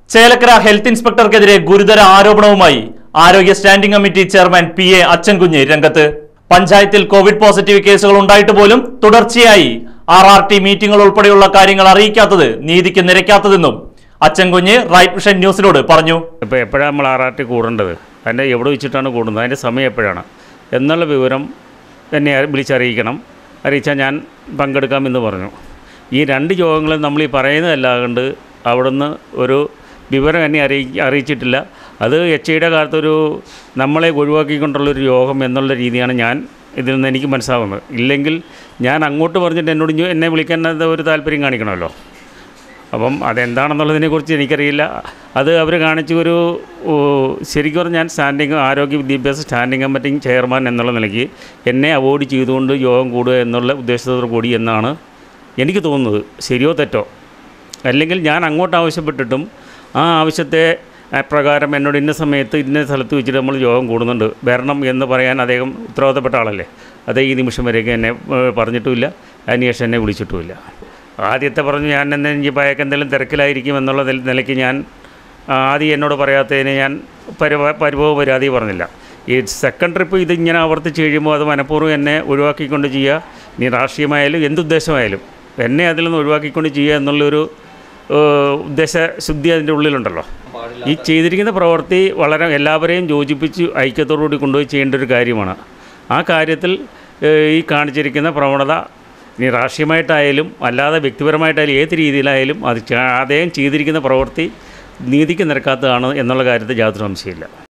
Chelakkara health ഇൻസ്പെക്ടർക്കെതിരെ ഗുരുതര ആരോപണവുമായി ആരോഗ്യ standing committee chairman P A Achankunju രംഗത്ത് പഞ്ചായത്തിൽ കോവിഡ് പോസിറ്റീവ് കേസുകൾ ഉണ്ടായിട്ട് പോലും തുടർച്ചയായി ആർ ആർ ടി മീറ്റിംഗുകൾ ഉൾപ്പെടെയുള്ള കാര്യങ്ങൾ അറിയിക്കാത്തത് നീതിക്ക് നിരക്കാത്തതെന്നും അച്ഛൻകുഞ്ഞ് റൈറ്റ് വിഷൻ ന്യൂസിനോട് പറഞ്ഞു ഇപ്പോൾ എപ്പോഴാണ് നമ്മൾ ആർ ആർ ടി കൂടേണ്ടത് അതിൻ്റെ എവിടെ വെച്ചിട്ടാണ് കൂടുന്നത് അതിൻ്റെ സമയം എപ്പോഴാണ് എന്നുള്ള വിവരം എന്നെ അറി- വിളിച്ചറിയിക്കണം അറിയിച്ചാൽ ഞാൻ പങ്കെടുക്കാമെന്ന് പറഞ്ഞു ഈ രണ്ട് യോഗങ്ങളും നമ്മൾ ഈ പറയുന്നതല്ലാണ്ട് അവിടുന്ന് ഒരു വിവരം എന്നെ അറിയി അറിയിച്ചിട്ടില്ല അത് എച്ച് ഐയുടെ കാലത്തൊരു നമ്മളെ ഒഴിവാക്കിക്കൊണ്ടുള്ളൊരു യോഗം എന്നുള്ള രീതിയാണ് ഞാൻ ഇതിൽ നിന്ന് എനിക്ക് മനസ്സിലാവുന്നത് ഇല്ലെങ്കിൽ ഞാൻ അങ്ങോട്ട് പറഞ്ഞിട്ട് എന്നോട് ഇഞ്ഞ് എന്നെ വിളിക്കാൻ അത് ഒരു താല്പര്യം കാണിക്കണമല്ലോ അപ്പം അതെന്താണെന്നുള്ളതിനെക്കുറിച്ച് എനിക്കറിയില്ല അത് അവർ കാണിച്ച ഒരു ഓ, ശരിക്കും പറഞ്ഞാൽ ഞാൻ സ്റ്റാൻഡിങ് ആരോഗ്യ വിദ്യാഭ്യാസ സ്റ്റാൻഡിംഗ് കമ്മിറ്റി ചെയർമാൻ എന്നുള്ള നിലയ്ക്ക് എന്നെ അവോയ്ഡ് ചെയ്തുകൊണ്ട് യോഗം കൂടുക എന്നുള്ള ഉദ്ദേശത്തോടു കൂടി എന്നാണ് എനിക്ക് തോന്നുന്നത് ശരിയോ തെറ്റോ അല്ലെങ്കിൽ ഞാൻ അങ്ങോട്ട് ആവശ്യപ്പെട്ടിട്ടും ആ ആവശ്യത്തെ ആ, പ്രകാരം എന്നോട് ഇന്ന സമയത്ത് ഇന്ന സ്ഥലത്ത് വെച്ചിട്ട് നമ്മൾ യോഗം കൂടുന്നുണ്ട് വരണം എന്ന് പറയാൻ അദ്ദേഹം ഉത്തരവാദിത്തപ്പെട്ട ആളല്ലേ അതേ ഈ നിമിഷം വരെയൊക്കെ എന്നെ ഏഹ്, പറഞ്ഞിട്ടുമില്ല അതിനുശേഷം എന്നെ വിളിച്ചിട്ടുമില്ല ആദ്യത്തെ പറഞ്ഞു ഞാൻ എന്നെ ഇനി പയക്ക് എന്തെങ്കിലും തിരക്കിലായിരിക്കും എന്നുള്ള നില- നിലയ്ക്ക് ഞാൻ ആ, ആദ്യം എന്നോട് പറയാത്തതിന് ഞാൻ പരിവ പരിഭവ പരാതി പറഞ്ഞില്ല ഈ സെക്കൻഡ് ട്രിപ്പ് ഇതിങ്ങനെ ആവർത്തിച്ച് കഴിയുമ്പോൾ അത് മനഃപൂർവ്വം എന്നെ ഒഴിവാക്കിക്കൊണ്ട് ചെയ്യുക നീ രാഷ്ട്രീയമായാലും എന്തുദ്ദേശമായാലും എന്നെ അതിൽ നിന്ന് ഒഴിവാക്കിക്കൊണ്ട് ചെയ്യുക എന്നുള്ളൊരു ഏഹ്, ഉദ്ദേശ ശുദ്ധി അതിൻ്റെ ഉള്ളിലുണ്ടല്ലോ ഈ ചെയ്തിരിക്കുന്ന പ്രവൃത്തി വളരെ എല്ലാവരെയും യോജിപ്പിച്ച് ഐക്യത്തോടുകൂടി കൊണ്ടുപോയി ചെയ്യേണ്ട ഒരു കാര്യമാണ് ആ കാര്യത്തിൽ ഏഹ്, ഈ കാണിച്ചിരിക്കുന്ന പ്രവണത ഇനി രാഷ്ട്രീയമായിട്ടായാലും അല്ലാതെ വ്യക്തിപരമായിട്ടായാലും ഏത് രീതിയിലായാലും അത് ച- അദ്ദേഹം ചെയ്തിരിക്കുന്ന പ്രവൃത്തി നീതിക്ക് നിരക്കാത്തതാണ് എന്നുള്ള കാര്യത്തിൽ യാതൊരു സംശയമില്ല